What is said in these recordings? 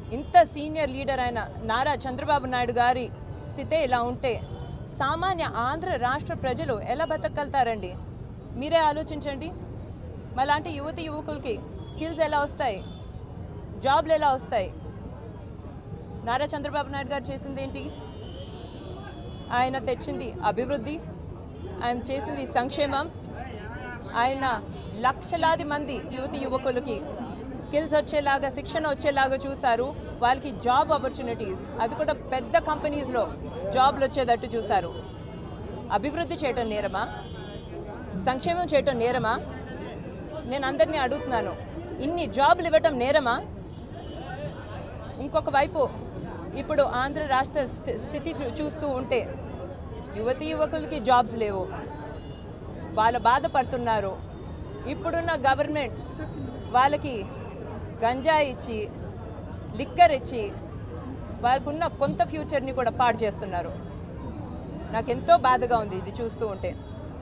ఇంత senior leader అయిన నారా చంద్రబాబు నాయుడు గారి స్థితే ఇలా ఉంటే సామాన్య ఆంధ్ర రాష్ట్ర ప్రజలు ఎలా బతకగలుగుతారండి మీరే ఆలోచించండి మలాంటి యువతి యువకులకి స్కిల్స్ ఎలా వస్తాయి జాబ్లు ఎలా వస్తాయి నారా చంద్రబాబు నాయుడు గారు చేసింది ఏంటి ఆయన తెచ్చింది అభివృద్ధి ఆయన చేసింది సంక్షేమం ఆయన లక్షలాది మంది యువతి యువకులకి స్కిల్స్ వచ్చేలాగా శిక్షణ వచ్చేలాగా చూశారు వాళ్ళకి జాబ్ ఆపర్చునిటీస్ అది కూడా పెద్ద కంపెనీస్లో జాబ్లు వచ్చేటట్టు చూశారు అభివృద్ధి చేయటం నేరమా సంక్షేమం చేయటం నేరమా నేను అందరినీ అడుగుతున్నాను ఇన్ని జాబులు ఇవ్వటం నేరమా ఇంకొక వైపు ఇప్పుడు ఆంధ్ర రాష్ట్ర స్థి- స్థితి చూ- చూస్తూ ఉంటే యువతి యువకులకి జాబ్స్ లేవు వాళ్ళ బాధపడుతున్నారు ఇప్పుడున్న గవర్నమెంట్ వాళ్ళకి గంజాయి ఇచ్చి లిక్కర్ ఇచ్చి వాళ్ళకున్న కొంత ఫ్యూచర్ని కూడా పాడు చేస్తున్నారు నాకెంతో బాధగా ఉంది ఇది చూస్తూ ఉంటే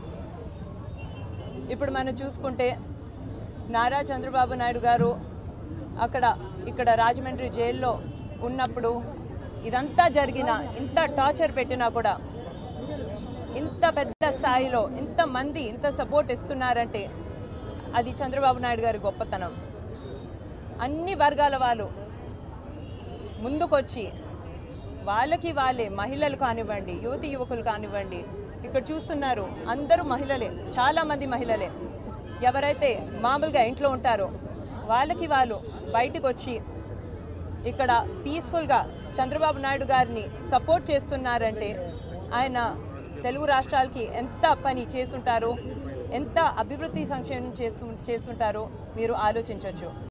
ఇప్పుడు మనం చూసుకుంటే నారా చంద్రబాబు నాయుడు గారు అక్కడ ఇక్కడ రాజమండ్రి జైల్లో ఉన్నప్పుడు ఇదంతా జరిగిన ఇంత టార్చర్ పెట్టినా కూడా ఇంత పెద్ద స్థాయిలో ఇంత మంది ఇంత సపోర్ట్ ఇస్తున్నారంటే అది చంద్రబాబు నాయుడు గారి గొప్పతనం అన్ని వర్గాల వాళ్ళు ముందుకొచ్చి వాళ్ళకి వాళ్ళే మహిళలు కానివ్వండి యువతి యువకులు కానివ్వండి ఇక్కడ చూస్తున్నారు అందరూ మహిళలే చాలా మంది మహిళలే ఎవరైతే మామూలుగా ఇంట్లో ఉంటారో వాళ్ళకి వాళ్ళు బయటకు వచ్చి ఇక్కడ పీస్ఫుల్గా చంద్రబాబు నాయుడు గారిని సపోర్ట్ చేస్తున్నారంటే ఆయన తెలుగు రాష్ట్రాలకి ఎంత పని చేస్తుంటారో ఎంత అభివృద్ధి సంక్షేమం చేస్తూ చేస్తుంటారో మీరు ఆలోచించవచ్చు